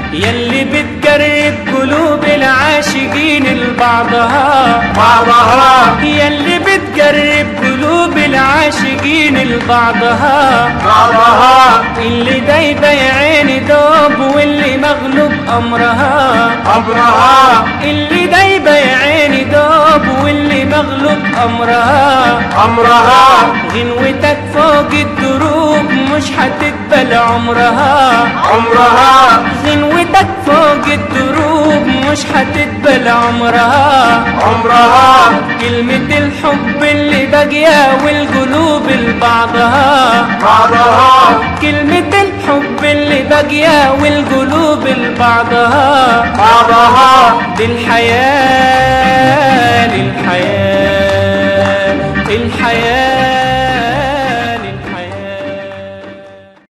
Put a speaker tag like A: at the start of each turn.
A: يلي بتقرب قلوب العاشقين لبعضها
B: بعضها
A: يلي بتقرب قلوب العاشقين لبعضها
B: بعضها
A: اللي دايبة يا عيني دوب واللي مغلوب أمرها
B: أمرها
A: اللي دايبة يا عيني دوب واللي مغلوب أمرها
B: أمرها
A: غنوتك فوق الدروب مش هتقبل عمرها
B: عمرها
A: غنوتك فوق الدروب مش هتقبل عمرها
B: عمرها
A: كلمة الحب اللي باقية والقلوب لبعضها
B: بعضها
A: كلمة الحب اللي باقية والقلوب لبعضها
B: بعضها
A: للحياة للحياة الحياة